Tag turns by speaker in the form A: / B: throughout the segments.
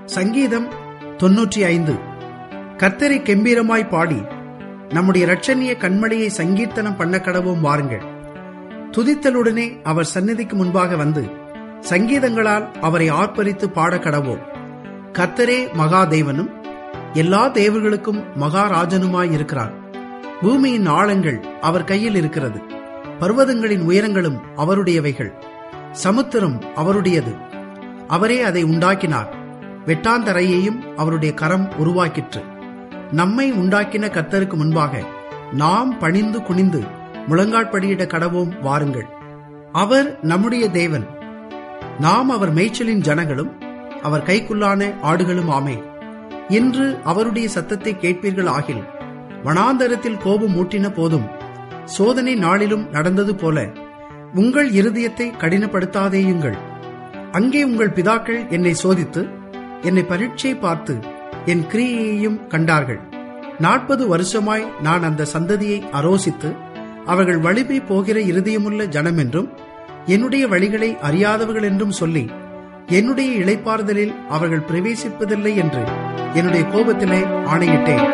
A: சங்கீதம் தொன்னூற்றி ஐந்து கர்த்தரை கெம்பீரமாய் பாடி நம்முடைய இரட்சணிய கண்மணியை சங்கீர்த்தனம் பண்ண கடவும் வாருங்கள் துதித்தலுடனே அவர் சந்நிதிக்கு முன்பாக வந்து சங்கீதங்களால் அவரை ஆர்ப்பரித்து பாட கடவோம் கர்த்தரே மகாதேவனும் எல்லா தேவர்களுக்கும் மகாராஜனுமாய் இருக்கிறார் பூமியின் ஆழங்கள் அவர் கையில் இருக்கிறது பர்வதங்களின் உயரங்களும் அவருடையவைகள் சமுத்திரம் அவருடையது அவரே அதை உண்டாக்கினார் வெட்டாந்தரையையும் அவருடைய கரம் உருவாக்கிற்று நம்மை உண்டாக்கின கர்த்தருக்கு முன்பாக நாம் பணிந்து குனிந்து முழங்காட்படியிட கடவோம் வாருங்கள் அவர் நம்முடைய தேவன் நாம் அவர் மேய்ச்சலின் ஜனங்களும் அவர் கைக்குள்ளான ஆடுகளும் ஆமே இன்று அவருடைய சத்தத்தை கேட்பீர்கள் ஆகில் வனாந்தரத்தில் கோபம் மூட்டின போதும் சோதனை நாளிலும் நடந்தது போல உங்கள் இருதயத்தை கடினப்படுத்தாதேயுங்கள் அங்கே உங்கள் பிதாக்கள் என்னை சோதித்து என்னை பரீட்சை பார்த்து என் கிரியையையும் கண்டார்கள் நாற்பது வருஷமாய் நான் அந்த சந்ததியை அரோசித்து அவர்கள் வழிபை போகிற இருதயமுள்ள ஜனம் என்றும் என்னுடைய வழிகளை அறியாதவர்கள் என்றும் சொல்லி என்னுடைய இளைப்பாறுதலில் அவர்கள் பிரவேசிப்பதில்லை என்று என்னுடைய கோபத்திலே ஆணையிட்டேன்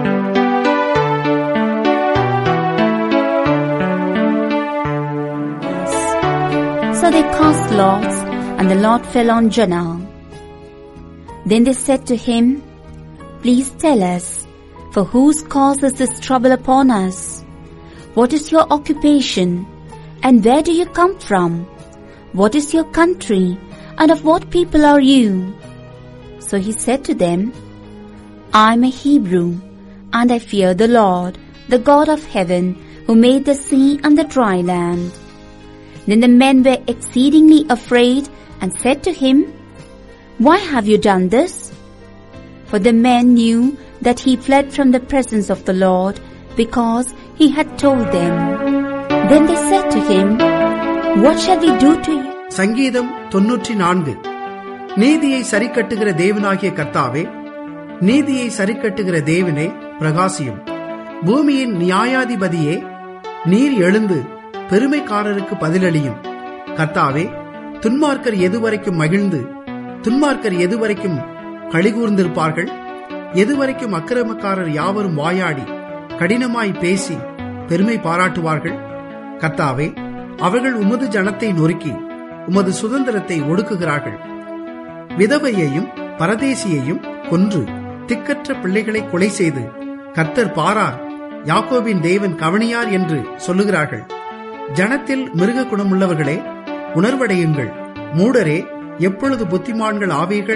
B: So they cast lots, and the lot fell on Jonah. Then they said to him, Please tell us, for whose cause is this trouble upon us? What is your occupation, and where do you come from? What is your country, and of what people are you? So he said to them, I am a Hebrew, and I fear the Lord, the God of heaven, who made the sea and the dry land. Then the men were exceedingly afraid and said to him, Why have you done this? For the men knew that he fled from the presence of the Lord because he had told them. Then they said to him, What shall we do to you?
A: சங்கீதம் தொன்னூற்றி நான்கு நீதியை சரிக்கட்டுகிற தேவனாகிய கர்த்தாவே நீதியை சரிக்கட்டுகிற தேவனே பிரகாசியும் பூமியின் நியாயாதிபதியே நீர் எழுந்து பெருமைக்காரருக்கு பதிலளியும் கர்த்தாவே துன்மார்க்கர் எதுவரைக்கும் மகிழ்ந்து துன்மார்க்கர் எதுவரைக்கும் கழிகூர்ந்திருப்பார்கள் எதுவரைக்கும் அக்கிரமக்காரர் யாவரும் வாயாடி கடினமாய் பேசி பெருமை பாராட்டுவார்கள் கர்த்தாவே அவர்கள் உமது ஜனத்தை நொறுக்கி உமது சுதந்திரத்தை ஒடுக்குகிறார்கள் விதவையையும் பரதேசியையும் கொன்று திக்கற்ற பிள்ளைகளை கொலை செய்து கர்த்தர் பாரார் யாக்கோபின் தேவன் கவனியார் என்று சொல்லுகிறார்கள் ஜனத்தில் மிருக குணமுள்ளவர்களே உணர்வடையுங்கள் மூடரே எப்பொழுது புத்திமான்கள் ஆவீர்கள்